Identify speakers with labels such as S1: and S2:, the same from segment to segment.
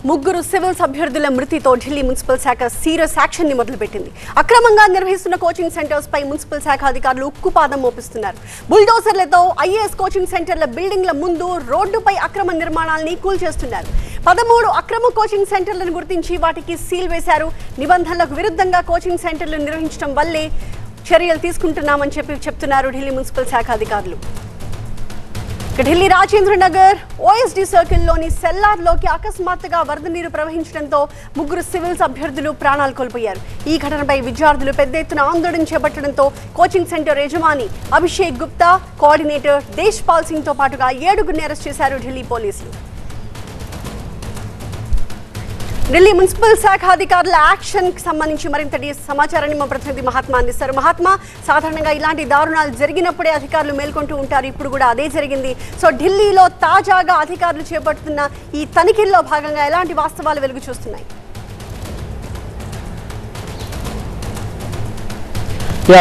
S1: ముగ్గురు సివిల్స్ అభ్యర్థుల మృతితో ఢిల్లీ మున్సిపల్ శాఖ సీరియస్ యాక్షన్ ని మొదలుపెట్టింది అక్రమంగా నిర్వహిస్తున్న కోచింగ్ సెంటర్స్ పై మున్సిపల్ శాఖ అధికారులు ఉక్కుపాదం మోపిస్తున్నారు బుల్డోజర్లతో ఐఏఎస్ కోచింగ్ సెంటర్ల బిల్డింగ్ల ముందు రోడ్డుపై అక్రమ నిర్మాణాలని కూల్చేస్తున్నారు పదమూడు అక్రమ కోచింగ్ సెంటర్లను గుర్తించి వాటికి సీల్ వేశారు నిబంధనలకు విరుద్ధంగా కోచింగ్ సెంటర్లు నిర్వహించడం వల్లే చర్యలు తీసుకుంటున్నామని చెప్పి చెప్తున్నారు ఢిల్లీ మున్సిపల్ శాఖ అధికారులు ఇక ఢిల్లీ రాజేంద్ర నగర్ ఓఎస్డి సర్కిల్లోని సెల్లార్లోకి అకస్మాత్తుగా వరద నీరు ప్రవహించడంతో ముగ్గురు సివిల్స్ అభ్యర్థులు ప్రాణాలు కోల్పోయారు ఈ ఘటనపై విద్యార్థులు పెద్ద ఎత్తున ఆందోళన చేపట్టడంతో కోచింగ్ సెంటర్ యజమాని అభిషేక్ గుప్తా కోఆర్డినేటర్ దేశ్ పాల్ సింగ్ తో పాటుగా ఏడుగురిని అరెస్ట్ చేశారు ఢిల్లీ పోలీసులు ఢిల్లీ మున్సిపల్ శాఖ అధికారుల యాక్షన్ కి సంబంధించి మరింత డి- సమాచారాన్ని మా ప్రతినిధి మహాత్మా అందిస్తారు మహాత్మా సాధారణంగా ఇలాంటి దారుణాలు జరిగినప్పుడే అధికారులు మేల్కొంటూ ఉంటారు ఇప్పుడు కూడా అదే జరిగింది సో ఢిల్లీలో తాజాగా అధికారులు చేపడుతున్న ఈ తనిఖీల్లో భాగంగా ఎలాంటి వాస్తవాలు వెలుగు చూస్తున్నాయి
S2: యా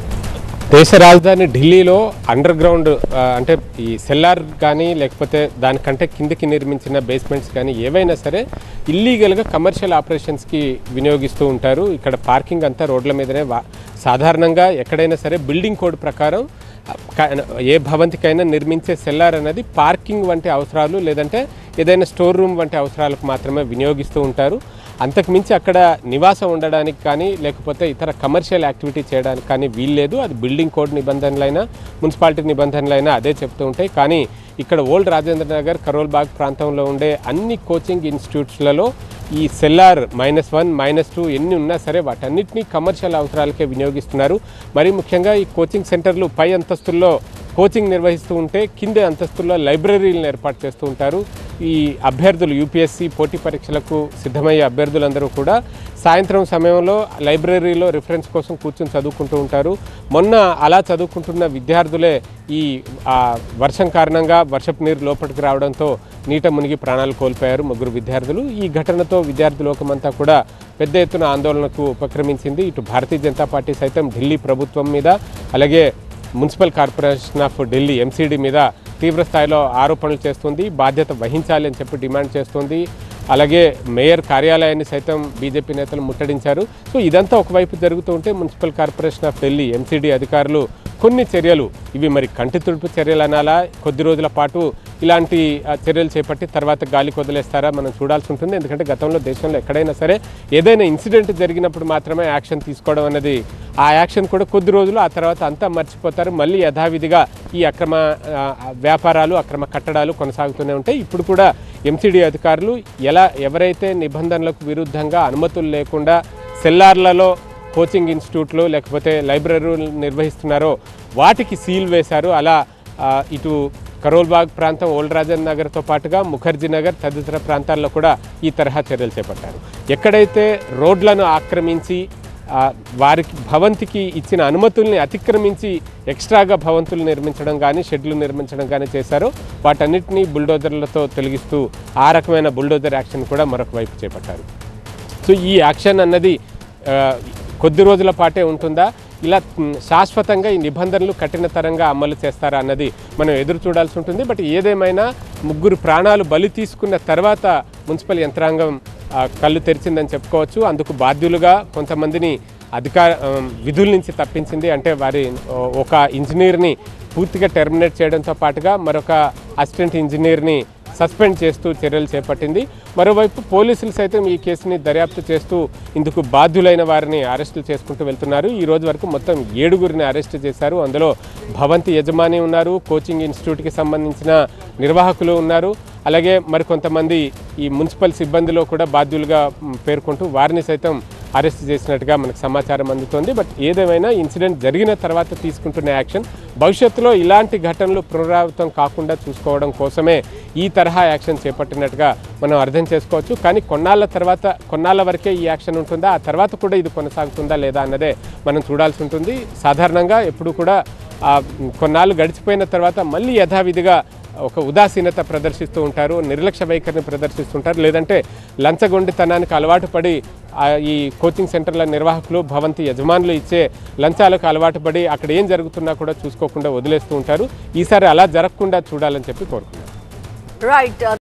S2: దేశ రాజధాని ఢిల్లీలో అండర్ గ్రౌండ్ ఆ, అంటే ఈ సెల్లార్ కానీ లేకపోతే దానికంటే కిందకి నిర్మించిన బేస్మెంట్స్ కానీ ఏవైనా సరే ఇల్లీగల్గా కమర్షియల్ ఆపరేషన్స్కి వినియోగిస్తూ ఉంటారు ఇక్కడ పార్కింగ్ అంతా రోడ్ల మీదనే వా- సాధారణంగా ఎక్కడైనా సరే బిల్డింగ్ కోడ్ ప్రకారం ఆ, క- ఏ భవంతికైనా నిర్మించే సెల్లార్ అనేది పార్కింగ్ వంటి అవసరాలు లేదంటే ఏదైనా స్టోర్ రూమ్ వంటి అవసరాలకు మాత్రమే వినియోగిస్తూ ఉంటారు అంతకు మించి అక్కడ నివాసం ఉండడానికి కానీ లేకపోతే ఇతర కమర్షియల్ యాక్టివిటీ చేయడానికి కానీ వీల్లేదు అది బిల్డింగ్ కోడ్ నిబంధనలైనా మున్సిపాలిటీ నిబంధనలైనా అదే చెప్తూ ఉంటాయి కానీ ఇక్కడ ఓల్డ్ రాజేంద్ర నగర్ కరోల్ బాగ్ ప్రాంతంలో ఉండే అన్ని కోచింగ్ ఇన్స్టిట్యూట్స్లలో ఈ cellar minus one minus two ఎన్ని ఉన్నా సరే వాటన్నిటినీ కమర్షియల్ అవసరాలకే వినియోగిస్తున్నారు మరి ముఖ్యంగా ఈ కోచింగ్ సెంటర్లు పై అంతస్తుల్లో కోచింగ్ నిర్వహిస్తూ ఉంటే కింద అంతస్తుల్లో లైబ్రరీలను ఏర్పాటు చేస్తూ ఉంటారు ఈ అభ్యర్థులు యూపీఎస్సీ పోటీ పరీక్షలకు సిద్ధమయ్యే అభ్యర్థులందరూ కూడా సాయంత్రం సమయంలో లైబ్రరీలో రిఫరెన్స్ కోసం కూర్చొని చదువుకుంటూ ఉంటారు మొన్న అలా చదువుకుంటున్న విద్యార్థులే ఈ ఆ, వర్షం కారణంగా వర్షపు నీరు లోపలికి రావడంతో నీట మునిగి ప్రాణాలు కోల్పోయారు ముగ్గురు విద్యార్థులు ఈ ఘటనతో విద్యార్థి లోకమంతా కూడా పెద్ద ఎత్తున ఆందోళనకు ఉపక్రమించింది ఇటు భారతీయ జనతా పార్టీ సైతం ఢిల్లీ ప్రభుత్వం మీద అలాగే municipal corporation of Delhi MCD మీద తీవ్ర స్థాయిలో ఆరోపణలు చేస్తుంది బాధ్యత వహించాలి అని చెప్పి డిమాండ్ చేస్తుంది అలాగే మేయర్ కార్యాలయాన్ని సైతం బీజేపీ నేతలు ముట్టడించారు సో ఇదంతా ఒకవైపు జరుగుతూ ఉంటే municipal corporation of Delhi MCD అధికారులు కొన్ని చర్యలు ఇవి మరి కంటి తుడుపు చర్యలు అనాలా కొద్ది రోజుల పాటు ఇలాంటి ఆ, చర్యలు చేపట్టి తర్వాత గాలికి వదిలేస్తారా మనం చూడాల్సి ఉంటుంది ఎందుకంటే గతంలో దేశంలో ఎక్కడైనా సరే ఏదైనా ఇన్సిడెంట్ జరిగినప్పుడు మాత్రమే యాక్షన్ తీసుకోవడం అనేది ఆ యాక్షన్ కూడా కొద్ది రోజులు ఆ తర్వాత అంతా మర్చిపోతారు మళ్ళీ యథావిధిగా ఈ అక్రమ ఆ, వ్యాపారాలు అక్రమ కట్టడాలు కొనసాగుతూనే ఉంటాయి ఇప్పుడు కూడా ఎంసీడీ అధికారులు ఎలా ఎవరైతే నిబంధనలకు విరుద్ధంగా అనుమతులు లేకుండా సెల్లార్లలో కోచింగ్ ఇన్స్టిట్యూట్లు లేకపోతే లైబ్రరీలు నిర్వహిస్తున్నారో వాటికి సీల్ వేశారు అలా ఆ, ఇటు కరోల్బాగ్ ప్రాంతం ఓల్డ్ రాజన్ నగర్తో పాటుగా ముఖర్జీ నగర్ తదితర ప్రాంతాల్లో కూడా ఈ తరహా చర్యలు చేపట్టారు ఎక్కడైతే రోడ్లను ఆక్రమించి ఆ, వారికి భవంతికి ఇచ్చిన అనుమతుల్ని అతిక్రమించి ఎక్స్ట్రాగా భవంతులు నిర్మించడం కానీ షెడ్లు నిర్మించడం కానీ చేశారో వాటన్నిటినీ బుల్డోజర్లతో తొలగిస్తూ ఆ రకమైన బుల్డోజర్ యాక్షన్ కూడా మరొక వైపు చేపట్టారు సో ఈ యాక్షన్ అన్నది ఆ, కొద్ది రోజుల పాటే ఉంటుందా ఇలా మ్, శాశ్వతంగా ఈ నిబంధనలు కఠినతరంగా అమలు చేస్తారా అన్నది మనం ఎదురు చూడాల్సి ఉంటుంది బట్ ఏదేమైనా ముగ్గురు ప్రాణాలు బలి తీసుకున్న తర్వాత మున్సిపల్ యంత్రాంగం ఆ, కళ్ళు తెరిచిందని చెప్పుకోవచ్చు అందుకు బాధ్యులుగా కొంతమందిని అధికార ఆ, విధుల నుంచి తప్పించింది అంటే వారి ఓ, ఒక ఇంజనీర్ని పూర్తిగా టెర్మినేట్ చేయడంతో పాటుగా మరొక అసిస్టెంట్ ఇంజనీర్ని సస్పెండ్ చేస్తూ చర్యలు చేపట్టింది మరోవైపు పోలీసులు సైతం ఈ కేసుని దర్యాప్తు చేస్తూ ఇందుకు బాధ్యులైన వారిని అరెస్టులు చేసుకుంటూ వెళ్తున్నారు ఈ రోజు వరకు మొత్తం ఏడుగురిని అరెస్ట్ చేశారు అందులో భవంతి యజమాని ఉన్నారు కోచింగ్ ఇన్స్టిట్యూట్కి సంబంధించిన నిర్వాహకులు ఉన్నారు అలాగే మరికొంతమంది ఈ మున్సిపల్ సిబ్బందిలో కూడా బాధ్యులుగా మ్, పేర్కొంటూ వారిని సైతం అరెస్ట్ చేసినట్టుగా మనకు సమాచారం అందుతోంది బట్ ఏదేమైనా ఇన్సిడెంట్ జరిగిన తర్వాత తీసుకుంటున్న యాక్షన్ భవిష్యత్తులో ఇలాంటి ఘటనలు పునరావృతం కాకుండా చూసుకోవడం కోసమే ఈ తరహా యాక్షన్ చేపట్టినట్టుగా మనం అర్థం చేసుకోవచ్చు కానీ కొన్నాళ్ళ తర్వాత కొన్నాళ్ళ వరకే ఈ యాక్షన్ ఉంటుందా ఆ తర్వాత కూడా ఇది కొనసాగుతుందా లేదా అన్నదే మనం చూడాల్సి ఉంటుంది సాధారణంగా ఎప్పుడు కూడా ఆ, కొన్నాళ్ళు గడిచిపోయిన తర్వాత మళ్ళీ యథావిధిగా ఒక ఉదాసీనత ప్రదర్శిస్తూ ఉంటారు నిర్లక్ష్య వైఖరిని ప్రదర్శిస్తుంటారు లేదంటే లంచగొండితనానికి అలవాటు పడి ఆ ఈ కోచింగ్ సెంటర్ల నిర్వాహకులు భవంతి యజమానులు ఇచ్చే లంచాలకు అలవాటు పడి అక్కడ ఏం జరుగుతున్నా కూడా చూసుకోకుండా వదిలేస్తూ ఉంటారు ఈసారి అలా జరగకుండా చూడాలని చెప్పి కోరుకున్నాను
S1: రైట్